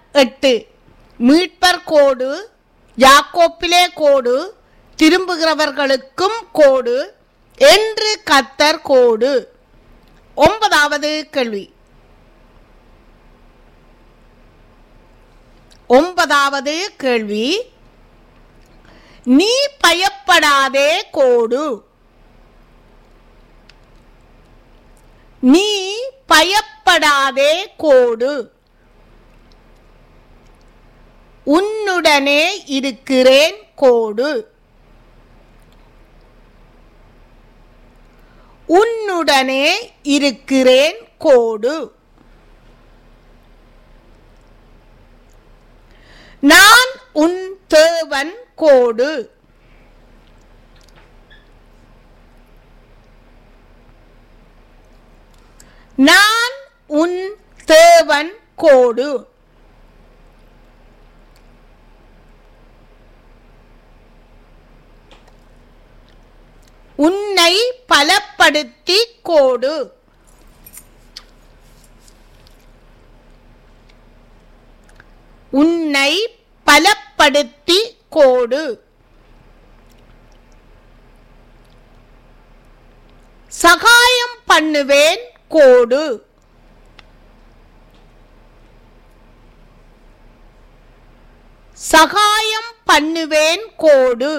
எட்டு மீட்பர் கோடு யாக்கோப்பிலே கோடு திரும்புகிறவர்களுக்கும் கோடு என்று கத்தர் கோடு ஒன்பதாவது கேள்வி ஒன்பதாவது கேள்வி நீ பயப்படாதே கோடு நீ பயப்படாதே கோடு உன்னுடனே இருக்கிறேன் கோடு உன்னுடனே இருக்கிறேன் கோடு நான் உன் தேவன் கோடு நான் உன் தேவன் கோடு உன்னை பலப்படுத்தி கோடு உன்னை பலப்படுத்தி கோடு சகாயம் பண்ணுவேன் கோடு சகாயம் பண்ணுவேன் கோடு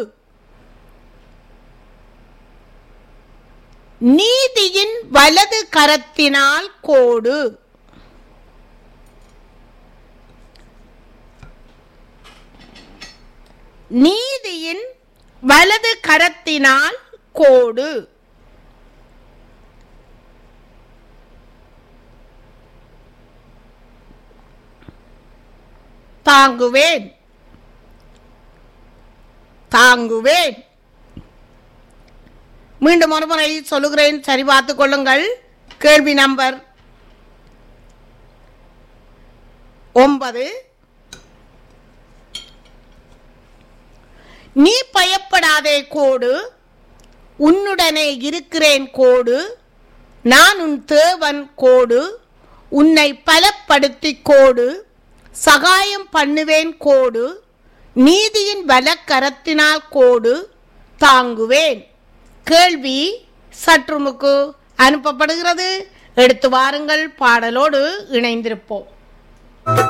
நீதியின் வலது கரத்தினால் கோடு நீதியின் வலது கரத்தினால் கோடு தாங்குவேன் தாங்குவேன் மீண்டும் ஒரு முறை சொல்லுகிறேன் சரி பார்த்துக் கொள்ளுங்கள் கேள்வி நம்பர் ஒன்பது நீ பயப்படாதே கோடு உன்னுடனே இருக்கிறேன் கோடு நான் உன் தேவன் கோடு உன்னை பலப்படுத்தி கோடு சகாயம் பண்ணுவேன் கோடு நீதியின் வலக்கரத்தினால் கோடு தாங்குவேன் கேள்வி சற்றுமுக்கு அனுப்பப்படுகிறது எடுத்து வாருங்கள் பாடலோடு இணைந்திருப்போம்